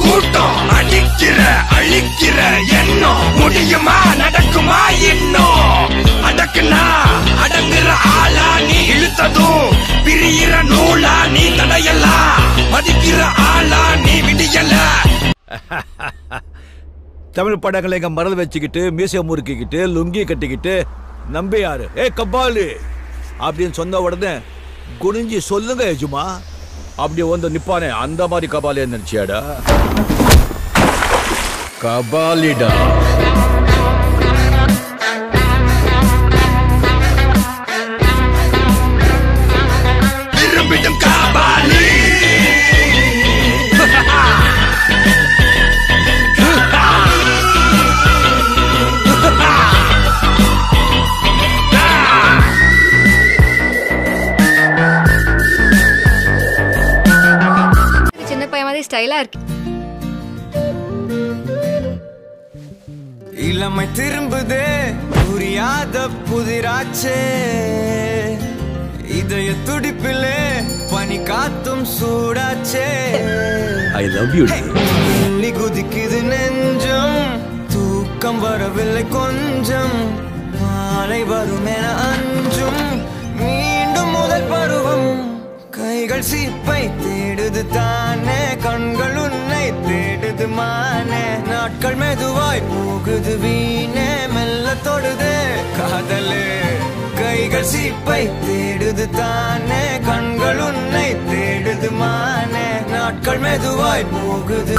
கூட்டம் அடிக்கிற அழிக்கிற எண்ணம் முடியுமா நடக்குமா இன்னும் அடக்குனா அடங்குற ஆளா நீ இழுத்ததும் பிரியிற நூலா நீ தடையலாம் மதிக்கிற ஆளா நீ விடியல தமிழ் படங்களை இங்க மறந்து வச்சுக்கிட்டு மீசை முறுக்கிக்கிட்டு லுங்கி கட்டிக்கிட்டு நம்பியாரு ஏ கபாலி அப்படின்னு சொன்ன உடனே குனிஞ்சி சொல்லுங்க எஜுமா அப்படி வந்து நிப்பானே அந்த மாதிரி கபாலி நினைச்சியாடா கபாலிடா விரும்பிடும் காபாலி சின்ன பையன் மாதிரி ஸ்டைலா இருக்கு இளமை திரும்புதே புரியாத புதிராச்சே இதய துடிப்பிலே பனி காத்தும் சூடாச்சே ஐ லவ் யூ துள்ளி குதிக்குது நெஞ்சம் தூக்கம் வரவில்லை கொஞ்சம் மாலை வரும் என அஞ்சும் மீண்டும் முதல் பருவம் கைகள் சீப்பை தேடுது தானே கண்கள் உன்னை தேடுது மானே நாட்கள் மெதுவாய் போகுது வீணே மெல்ல தொடுதே காதலே கைகள் சீப்பை தேடுது தானே கண்கள் உன்னை தேடுது மானே நாட்கள் மெதுவாய் போகுது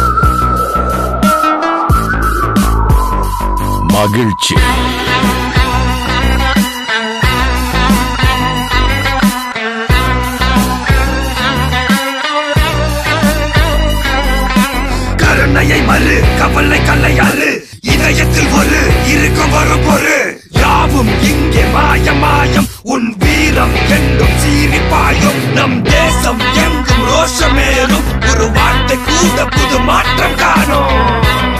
மகிழ்ச்சி கருணையை மறு கவலை கல்லையாறு இதயத்தில் ஒரு இருக்கும் வரும் பொறு யாவும் இங்கே மாயம் மாயம் உன் வீரம் என்றும் சீறி பாயும் நம் தேசம் எங்கும் ரோஷமேறும் ஒரு வார்த்தை கூட புது மாற்றம் காணும்